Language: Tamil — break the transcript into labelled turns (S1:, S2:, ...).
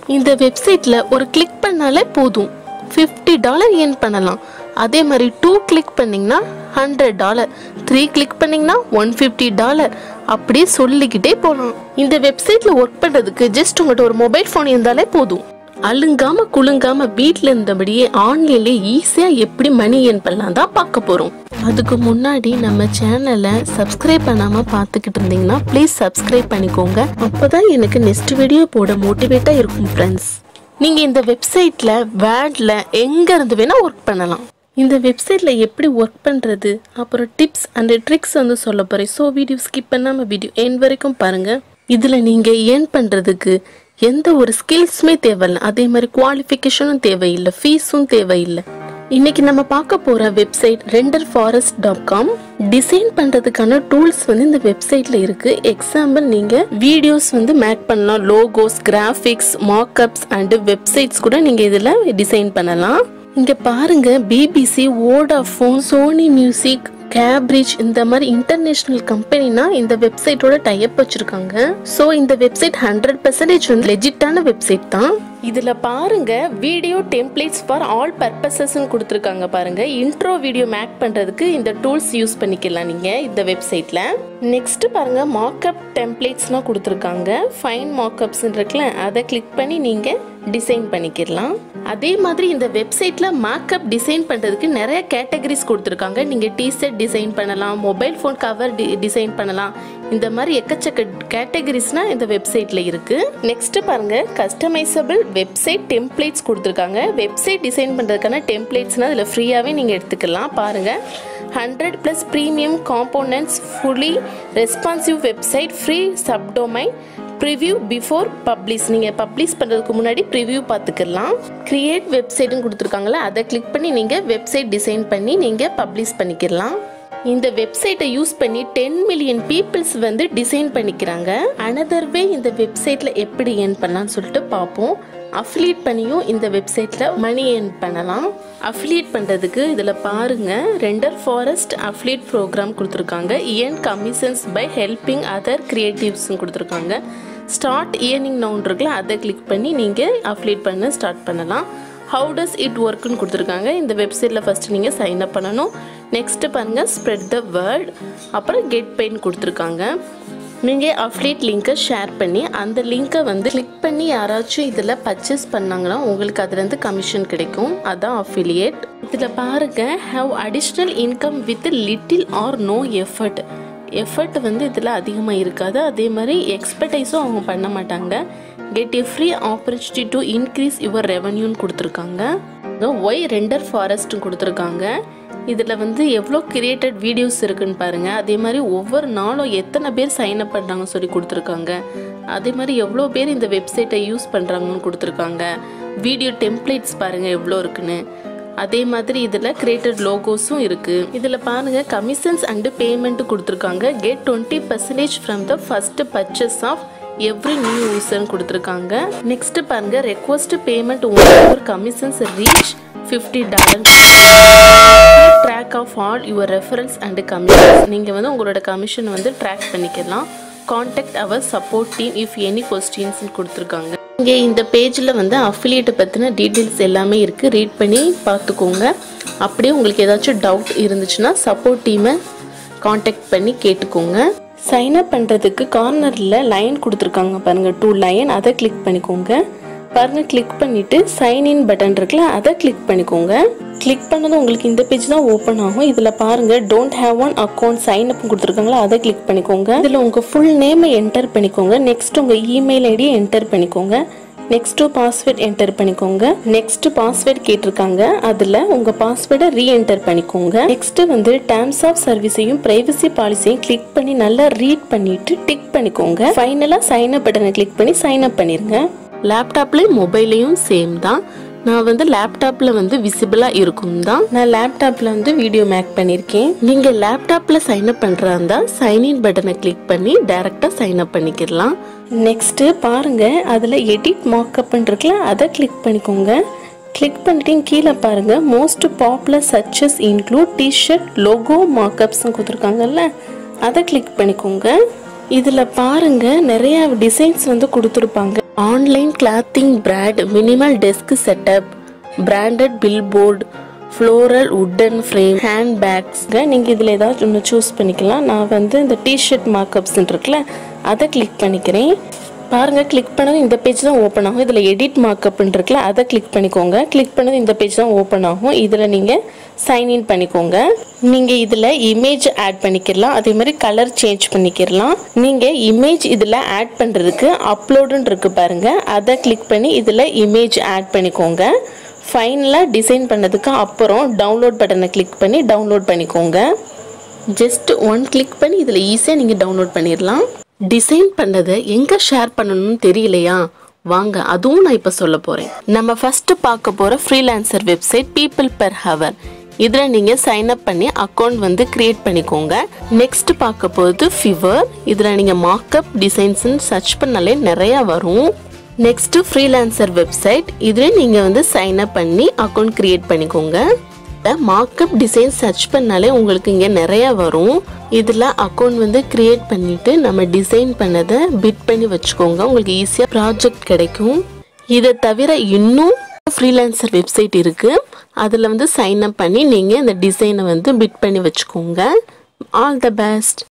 S1: இந்த வெப்சைட்டில் ஒரு கிளிக் பண்ணாலே போதும் ஃபிஃப்டி டாலர் ஏர்ன் பண்ணலாம் அதே மாதிரி டூ கிளிக் பண்ணிங்கன்னா ஹண்ட்ரட் டாலர் த்ரீ கிளிக் பண்ணிங்கன்னா ஒன் ஃபிஃப்டி டாலர் அப்படியே சொல்லிக்கிட்டே போகலாம் இந்த வெப்சைட்டில் ஒர்க் பண்ணுறதுக்கு ஜஸ்ட் உங்கள்கிட்ட ஒரு மொபைல் ஃபோன் இருந்தாலே போதும் அழுங்காம குலுங்காம வீட்டில் இருந்தபடியே ஆன்லைன்லேயே ஈஸியாக எப்படி மணி ஏர்ன் பண்ணலாம் தான் பார்க்க போகிறோம் அதுக்கு முன்னாடி நம்ம சேனலை சப்ஸ்கிரைப் பண்ணாமல் பார்த்துக்கிட்டு இருந்தீங்கன்னா ப்ளீஸ் சப்ஸ்கிரைப் பண்ணிக்கோங்க அப்போ தான் எனக்கு நெக்ஸ்ட் வீடியோ போட மோட்டிவேட்டாக இருக்கும் ஃப்ரெண்ட்ஸ் நீங்கள் இந்த வெப்சைட்டில் வேர்டில் எங்கேருந்து வேணால் ஒர்க் பண்ணலாம் இந்த வெப்சைட்டில் எப்படி ஒர்க் பண்ணுறது அப்புறம் டிப்ஸ் அண்ட் ட்ரிக்ஸ் வந்து சொல்ல போகிறேன் ஸோ வீடியோ ஸ்கிப் பண்ணாமல் வீடியோ என் வரைக்கும் பாருங்கள் இதில் நீங்கள் ஏர்ன் பண்ணுறதுக்கு எந்த ஒரு ஸ்கில்ஸுமே தேவையில்லை அதே மாதிரி குவாலிஃபிகேஷனும் தேவையில்லை ஃபீஸும் தேவையில்லை இன்னைக்கு நம்ம பார்க்க போகிற website Renderforest dot com design பண்ணுறதுக்கான டூல்ஸ் வந்து இந்த வெப்சைட்டில் இருக்குது எக்ஸாம்பிள் நீங்கள் வீடியோஸ் வந்து மேக் பண்ணலாம் logos graphics mockups and websites கூட நீங்கள் இதில் டிசைன் பண்ணலாம் இங்கே பாருங்க BBC Vodafone Sony Music Cambridge இந்த மாதிரி இன்டர்நேஷனல் கம்பெனினா இந்த வெப்சைட்டோட டைப் வச்சிருக்காங்க ஸோ இந்த வெப்சைட் ஹண்ட்ரட் பர்சன்டேஜ் வந்து லெஜிட்டான வெப்சைட் தான் இதில் பாருங்க வீடியோ டெம்ப்ளேட்ஸ் ஃபார் ஆல் பர்பசஸ்ன்னு கொடுத்துருக்காங்க பாருங்க இன்ட்ரோ வீடியோ மேக் பண்ணுறதுக்கு இந்த டூல்ஸ் யூஸ் பண்ணிக்கலாம் நீங்கள் இந்த வெப்சைட்டில் நெக்ஸ்ட் பாருங்க மார்க்அப் டெம்ப்ளேட்ஸ்லாம் கொடுத்துருக்காங்க ஃபைன் மார்க்அப்ஸ் இருக்குல்ல அதை கிளிக் பண்ணி நீங்கள் டிசைன் பண்ணிக்கலாம் அதே மாதிரி இந்த வெப்சைட்ல மேக்கப் டிசைன் பண்றதுக்கு நிறைய கேட்டகரிஸ் கொடுத்துருக்காங்க நீங்க டிஷர்ட் டிசைன் பண்ணலாம் மொபைல் ஃபோன் கவர் டிசைன் பண்ணலாம் இந்த மாதிரி எக்கச்சக்க கேட்டகரிஸ்னா இந்த வெப்சைட்ல இருக்கு நெக்ஸ்ட் பாருங்க கஸ்டமைசபிள் வெப்சைட் டெம்ப்ளேட்ஸ் கொடுத்துருக்காங்க வெப்சைட் டிசைன் பண்றதுக்கான டெம்ப்ளேட்ஸ்னா அதில் ஃப்ரீயாகவே நீங்கள் எடுத்துக்கலாம் பாருங்க hundred plus premium components fully responsive website free subdomain preview before publish நீங்கள் பப்ளிஷ் பண்ணுறதுக்கு முன்னாடி ப்ரிவ்யூ பார்த்துக்கலாம் க்ரியேட் வெப்சைட்னு கொடுத்துருக்காங்களே அதை கிளிக் பண்ணி நீங்கள் வெப்சைட் டிசைன் பண்ணி நீங்கள் பப்ளிஷ் பண்ணிக்கலாம் இந்த வெப்சைட்டை யூஸ் பண்ணி டென் மில்லியன் பீப்புள்ஸ் வந்து டிசைன் பண்ணிக்கிறாங்க அனதர் வே இந்த வெப்சைட்டில் எப்படி ஏர்ன் பண்ணலாம்னு சொல்லிட்டு பார்ப்போம் அஃபிலியேட் பண்ணியும் இந்த வெப்சைட்டில் மணி ஏர்ன் பண்ணலாம் அஃபிலியேட் பண்ணுறதுக்கு இதில் பாருங்கள் ரெண்டர் ஃபாரஸ்ட் அஃபிலியேட் ப்ரோக்ராம் கொடுத்துருக்காங்க earn commissions by helping other கிரியேட்டிவ்ஸ்னு கொடுத்துருக்காங்க ஸ்டார்ட் இயர்னிங் நவுன் இருக்குல்ல அதை கிளிக் பண்ணி நீங்கள் அஃபிலியேட் பண்ண ஸ்டார்ட் பண்ணலாம் ஹவு டஸ் இட் ஒர்க்குன்னு கொடுத்துருக்காங்க இந்த வெப்சைட்டில் ஃபஸ்ட்டு நீங்கள் சைன் அப் பண்ணணும் நெக்ஸ்ட்டு பாருங்கள் ஸ்ப்ரெட் த வேர்ல்ட் அப்புறம் கெட் பெயின் கொடுத்துருக்காங்க நீங்கள் அஃப்லேட் லிங்க்கை ஷேர் பண்ணி அந்த லிங்க்கை வந்து கிளிக் பண்ணி யாராச்சும் இதில் பர்ச்சேஸ் பண்ணாங்கன்னா உங்களுக்கு அதுலேருந்து கமிஷன் கிடைக்கும் அதான் அஃபிலியேட் இதில் பாருங்கள் how additional income with little or no effort effort வந்து இதில் அதிகமாக இருக்காது அதே மாதிரி எக்ஸ்பர்டைஸும் அவங்க பண்ண மாட்டாங்க get a free opportunity to increase your ரெவன்யூன்னு கொடுத்துருக்காங்க ஒய் ரெண்டர் ஃபாரஸ்ட்னு கொடுத்துருக்காங்க இதில் வந்து எவ்வளோ கிரியேட்டட் வீடியோஸ் இருக்குன்னு பாருங்கள் அதே மாதிரி ஒவ்வொரு நாளும் எத்தனை பேர் சைன் அப் பண்ணுறாங்கன்னு சொல்லி கொடுத்துருக்காங்க அதே மாதிரி எவ்வளோ பேர் இந்த வெப்சைட்டை யூஸ் பண்ணுறாங்கன்னு கொடுத்துருக்காங்க வீடியோ டெம்ப்ளேட்ஸ் பாருங்கள் எவ்வளோ இருக்குன்னு அதே மாதிரி இதில் கிரியேட்டட் லோகோஸும் இருக்குது இதில் பாருங்கள் கமிஷன்ஸ் அண்டு பேமெண்ட்டு கொடுத்துருக்காங்க get twenty percentage from the first purchase of every new யூசர்னு கொடுத்துருக்காங்க நெக்ஸ்ட் பாருங்க ரெக்வஸ்ட் பேமெண்ட் ஒரு commissions reach fifty dollar track of all your reference and commissions நீங்கள் வந்து உங்களோட கமிஷன் வந்து ட்ராக் பண்ணிக்கலாம் contact our support team if any கொஸ்டின்ஸ்னு கொடுத்துருக்காங்க இங்கே இந்த பேஜில் வந்து அஃபிலியேட்டை பற்றின டீட்டெயில்ஸ் எல்லாமே இருக்குது ரீட் பண்ணி பார்த்துக்கோங்க அப்படியே உங்களுக்கு ஏதாச்சும் டவுட் இருந்துச்சுன்னா சப்போர்ட் டீமை காண்டாக்ட் பண்ணி கேட்டுக்கோங்க சைன் அப் பண்ணுறதுக்கு கார்னரில் லைன் கொடுத்துருக்காங்க பாருங்கள் டூ லைன் அதை கிளிக் பண்ணிக்கோங்க பாருங்கள் கிளிக் பண்ணிவிட்டு சைன் இன் பட்டன் இருக்குல்ல அதை கிளிக் பண்ணிக்கோங்க கிளிக் பண்ணதும் உங்களுக்கு இந்த பேஜ் தான் ஓப்பன் ஆகும் இதில் பாருங்கள் don't have one account sign up கொடுத்துருக்காங்களா அதை கிளிக் பண்ணிக்கோங்க இதில் உங்கள் ஃபுல் நேமை என்டர் பண்ணிக்கோங்க நெக்ஸ்ட் உங்கள் இமெயில் ஐடியை என்டர் பண்ணிக்கோங்க நெக்ஸ்ட்டு பாஸ்வேர்ட் என்டர் பண்ணிக்கோங்க நெக்ஸ்ட் பாஸ்வேர்ட் கேட்டிருக்காங்க அதில் உங்கள் பாஸ்வேர்டை ரீஎன்டர் பண்ணிக்கோங்க நெக்ஸ்ட் வந்து டேர்ம்ஸ் ஆஃப் சர்வீஸையும் பிரைவசி பாலிசியும் கிளிக் பண்ணி நல்லா ரீட் பண்ணிட்டு டிக் பண்ணிக்கோங்க ஃபைனலாக சைன் அப் பட்டனை கிளிக் பண்ணி சைன் அப் பண்ணிருங்க லேப்டாப்லேயும் மொபைல்லையும் சேம் தான் நான் வந்து லேப்டாப்பில் வந்து விசிபிளாக இருக்கும் தான் நான் லேப்டாப்பில் வந்து வீடியோ மேக் பண்ணியிருக்கேன் நீங்கள் லேப்டாப்பில் சைன் அப் பண்ணுறா இருந்தால் சைன்இன் பட்டனை கிளிக் பண்ணி டேரெக்டாக சைன் அப் பண்ணிக்கிடலாம் நெக்ஸ்ட்டு பாருங்கள் அதில் எடிட் மார்க்கப்னு இருக்குல்ல அதை கிளிக் பண்ணிக்கோங்க கிளிக் பண்ணிட்டு கீழே பாருங்க most popular searches include T shirt logo மார்க்கப்ஸ்னு கொடுத்துருக்காங்கல்ல அதை கிளிக் பண்ணிக்கோங்க இதில் பாருங்க நிறைய டிசைன்ஸ் வந்து கொடுத்துருப்பாங்க online clothing brand minimal desk setup branded billboard floral wooden frame hand பேக்ஸ்ங்க நீங்கள் இதில் ஏதாச்சும் ஒன்று சூஸ் பண்ணிக்கலாம் நான் வந்து இந்த டிஷர்ட் மார்க்கப்ஸ் இருக்குல்ல அதை கிளிக் பண்ணிக்கிறேன் பாருங்கள் கிளிக் பண்ணது இந்த பேஜ் தான் ஓப்பன் ஆகும் இதில் எடிட் மார்க்கப்னு இருக்குல்ல அதை கிளிக் பண்ணிக்கோங்க கிளிக் பண்ணது இந்த பேஜ் தான் ஓப்பன் ஆகும் இதில் நீங்கள் சைன்இன் பண்ணிக்கோங்க நீங்கள் இதில் இமேஜ் ஆட் பண்ணிக்கிறலாம் அதே மாதிரி கலர் சேஞ்ச் பண்ணிக்கிறலாம் நீங்கள் இமேஜ் இதில் ஆட் பண்ணுறதுக்கு அப்லோடுன்னு இருக்கு பாருங்கள் அதை கிளிக் பண்ணி இதில் இமேஜ் ஆட் பண்ணிக்கோங்க ஃபைனலாக டிசைன் பண்ணதுக்கு அப்புறம் டவுன்லோட் பட்டனை கிளிக் பண்ணி டவுன்லோட் பண்ணிக்கோங்க ஜஸ்ட் ஒன் கிளிக் பண்ணி இதில் ஈஸியாக நீங்கள் டவுன்லோட் பண்ணிடலாம் டிசைன் பண்ணதை எங்கே ஷேர் பண்ணணும்னு தெரியலையா வாங்க அதுவும் நான் இப்போ சொல்ல போகிறேன் நம்ம ஃபஸ்ட்டு பார்க்க போகிற freelancer website people per hour இதில் நீங்கள் சைன் அப் பண்ணி அக்கௌண்ட் வந்து க்ரியேட் பண்ணிக்கோங்க நெக்ஸ்ட் பார்க்க போகிறது ஃபிவர் இதில் நீங்கள் மார்க்அப் டிசைன்ஸ்னு சர்ச் பண்ணாலே நிறையா வரும் நெக்ஸ்ட் ஃப்ரீலான்சர் வெப்சைட் இதில் நீங்கள் வந்து சைன் அப் பண்ணி அக்கௌண்ட் க்ரியேட் பண்ணிக்கோங்க மார்க்அப் டிசைன் சர்ச் பண்ணாலே உங்களுக்கு இங்கே நிறைய வரும் இதில் அக்கௌண்ட் வந்து கிரியேட் பண்ணிட்டு நம்ம டிசைன் பண்ணதை பிட் பண்ணி வச்சுக்கோங்க உங்களுக்கு ஈஸியாக ப்ராஜெக்ட் கிடைக்கும் இதை தவிர இன்னும் ஃப்ரீலான்சர் வெப்சைட் இருக்குது அதில் வந்து சைன் அப் பண்ணி நீங்கள் இந்த டிசைனை வந்து பிட் பண்ணி வச்சுக்கோங்க ஆல் த பெஸ்ட்